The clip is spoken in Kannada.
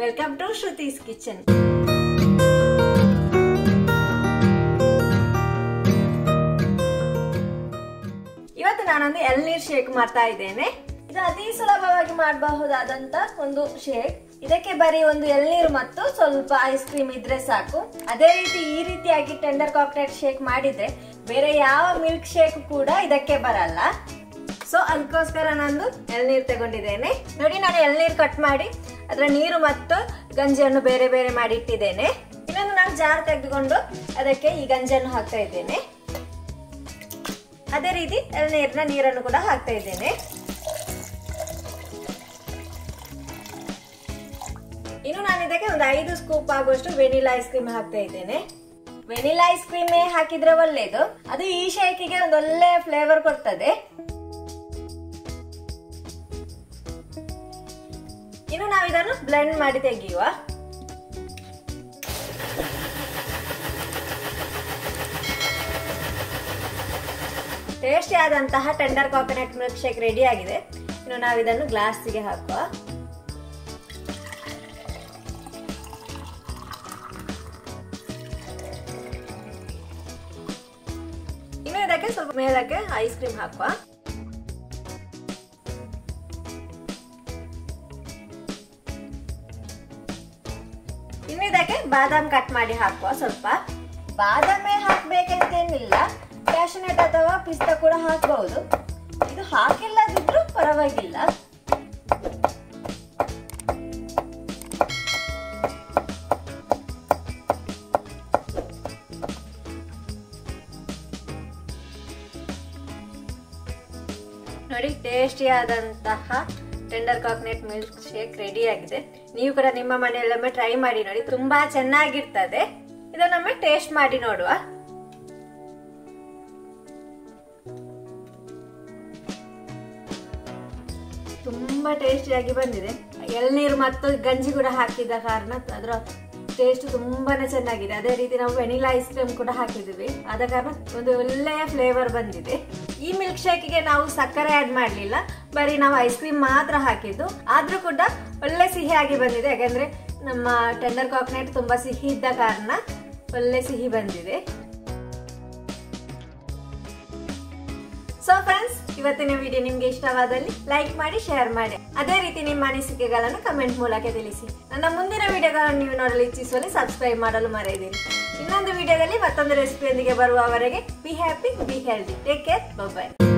ವೆಲ್ಕಮ್ ಟು ಶ್ರುತೀಸ್ ಕಿಚನ್ ಇವತ್ತು ನಾನೊಂದು ಎಳ್ನೀರ್ ಶೇಕ್ ಮಾಡ್ತಾ ಇದ್ದೇನೆ ಇದು ಅತಿ ಸುಲಭವಾಗಿ ಮಾಡಬಹುದಾದಂತ ಒಂದು ಶೇಕ್ ಇದಕ್ಕೆ ಬರೀ ಒಂದು ಎಳ್ನೀರು ಮತ್ತು ಸ್ವಲ್ಪ ಐಸ್ ಕ್ರೀಮ್ ಇದ್ರೆ ಸಾಕು ಅದೇ ರೀತಿ ಈ ರೀತಿಯಾಗಿ ಟೆಂಡರ್ ಕಾಕ್ಟೇಟ್ ಶೇಕ್ ಮಾಡಿದ್ರೆ ಬೇರೆ ಯಾವ ಮಿಲ್ಕ್ ಶೇಕ್ ಕೂಡ ಇದಕ್ಕೆ ಬರಲ್ಲ ಸೊ ಅದಕ್ಕೋಸ್ಕರ ನಾನು ಎಳ್ನೀರು ತಗೊಂಡಿದ್ದೇನೆ ನೋಡಿ ನಾನು ಎಳ್ನೀರು ಕಟ್ ಮಾಡಿ ಅದರ ನೀರು ಮತ್ತು ಗಂಜಿಯನ್ನು ಬೇರೆ ಬೇರೆ ಮಾಡಿ ಇಟ್ಟಿದ್ದೇನೆ ಇನ್ನೊಂದು ನಾನು ಜಾರ್ ತೆಗೆದುಕೊಂಡು ಅದಕ್ಕೆ ಈ ಗಂಜಿಯನ್ನು ಹಾಕ್ತಾ ಇದ್ದೇನೆ ಅದೇ ರೀತಿ ಎಳ್ನೀರಿನ ನೀರನ್ನು ಕೂಡ ಹಾಕ್ತಾ ಇದ್ದೇನೆ ಇನ್ನು ನಾನು ಇದಕ್ಕೆ ಒಂದು ಐದು ಸ್ಕೂಪ್ ಆಗುವಷ್ಟು ವೆನಿಲಾ ಐಸ್ ಕ್ರೀಮ್ ಹಾಕ್ತಾ ಇದ್ದೇನೆ ವೆನಿಲಾ ಐಸ್ ಕ್ರೀಮ್ ಹಾಕಿದ್ರೆ ಒಳ್ಳೇದು ಅದು ಈ ಶೇಕಿಗೆ ಒಂದು ಒಳ್ಳೆ ಫ್ಲೇವರ್ ಕೊಡ್ತದೆ ಇನ್ನು ನಾವು ಇದನ್ನು ಬ್ಲೆಂಡ್ ಮಾಡಿ ತೆಗೆಯುವ ಟೇಸ್ಟಿ ಆದಂತಹ tender coconut milkshake ready ಆಗಿದೆ ಇನ್ನು ನಾವು ಇದನ್ನು ಗ್ಲಾಸ್ಗೆ ಹಾಕುವ ಇನ್ನು ಇದಕ್ಕೆ ಸ್ವಲ್ಪ ಮೇಲಕ್ಕೆ ಐಸ್ ಕ್ರೀಮ್ ಹಾಕುವ ಇನ್ನು ಇದಕ್ಕೆ ಬಾದಾಮ್ ಕಟ್ ಮಾಡಿ ಹಾಕುವ ಸ್ವಲ್ಪ ಬಾದಾಮೇ ಹಾಕ್ಬೇಕಂತೇನಿಲ್ಲ ಕ್ಯಾಶನೆಟ್ ಅಥವಾ ಪಿಸ್ತಾ ಕೂಡ ಹಾಕಬಹುದು ಇದು ಹಾಕಿಲ್ಲದಿದ್ರು ಪರವಾಗಿಲ್ಲ ನೋಡಿ ಟೇಸ್ಟಿ ಆದಂತಹ tender coconut milkshake ready ಆಗಿದೆ ನೀವು ಕೂಡ ನಿಮ್ಮ ಮನೆಯಲ್ಲೊಮ್ಮೆ ಟ್ರೈ ಮಾಡಿ ನೋಡಿ ತುಂಬಾ ಚೆನ್ನಾಗಿರ್ತದೆ ಇದನ್ನೊಮ್ಮೆ ಟೇಸ್ಟ್ ಮಾಡಿ ನೋಡುವ ತುಂಬಾ ಟೇಸ್ಟಿಯಾಗಿ ಬಂದಿದೆ ಎಳ್ನೀರು ಮತ್ತು ಗಂಜಿ ಕೂಡ ಹಾಕಿದ ಕಾರಣ ಅದರ ಟೇಸ್ಟ್ ತುಂಬಾನೇ ಚೆನ್ನಾಗಿದೆ ಅದೇ ರೀತಿ ನಾವು ವೆನಿಲಾ ಐಸ್ ಕ್ರೀಮ್ ಕೂಡ ಹಾಕಿದ್ವಿ ಆದ ಕಾರಣ ಒಂದು ಒಳ್ಳೆಯ ಫ್ಲೇವರ್ ಬಂದಿದೆ ಈ ಮಿಲ್ಕ್ ಶೇಕಿಗೆ ನಾವು ಸಕ್ಕರೆ ಆಡ್ ಮಾಡಲಿಲ್ಲ ಬರೀ ನಾವು ಐಸ್ ಕ್ರೀಮ್ ಮಾತ್ರ ಹಾಕಿದ್ದು ಆದ್ರೂ ಕೂಡ ಒಳ್ಳೆ ಸಿಹಿಯಾಗಿ ಬಂದಿದೆ ಯಾಕಂದ್ರೆ ನಮ್ಮ ಟೆಂಡರ್ ಕಾಕ್ನೆಟ್ ತುಂಬಾ ಸಿಹಿ ಇದ್ದ ಕಾರಣ ಒಳ್ಳೆ ಸಿಹಿ ಬಂದಿದೆ ಸೊ ಫ್ರೆಂಡ್ಸ್ ಇವತ್ತಿನ ವಿಡಿಯೋ ನಿಮ್ಗೆ ಇಷ್ಟವಾದಲ್ಲಿ ಲೈಕ್ ಮಾಡಿ ಶೇರ್ ಮಾಡಿ ಅದೇ ರೀತಿ ನಿಮ್ಮ ಅನಿಸಿಕೆಗಳನ್ನು ಕಮೆಂಟ್ ಮೂಲಕ ತಿಳಿಸಿ ನನ್ನ ಮುಂದಿನ ವಿಡಿಯೋಗಳನ್ನು ನೀವು ನೋಡಲು ಇಚ್ಛಿಸುವಲ್ಲಿ ಸಬ್ಸ್ಕ್ರೈಬ್ ಮಾಡಲು ಮರೆಯದಿರಿ ಇನ್ನೊಂದು ವಿಡಿಯೋದಲ್ಲಿ ಮತ್ತೊಂದು ರೆಸಿಪಿಯೊಂದಿಗೆ ಬರುವವರೆಗೆ be happy be healthy take care bye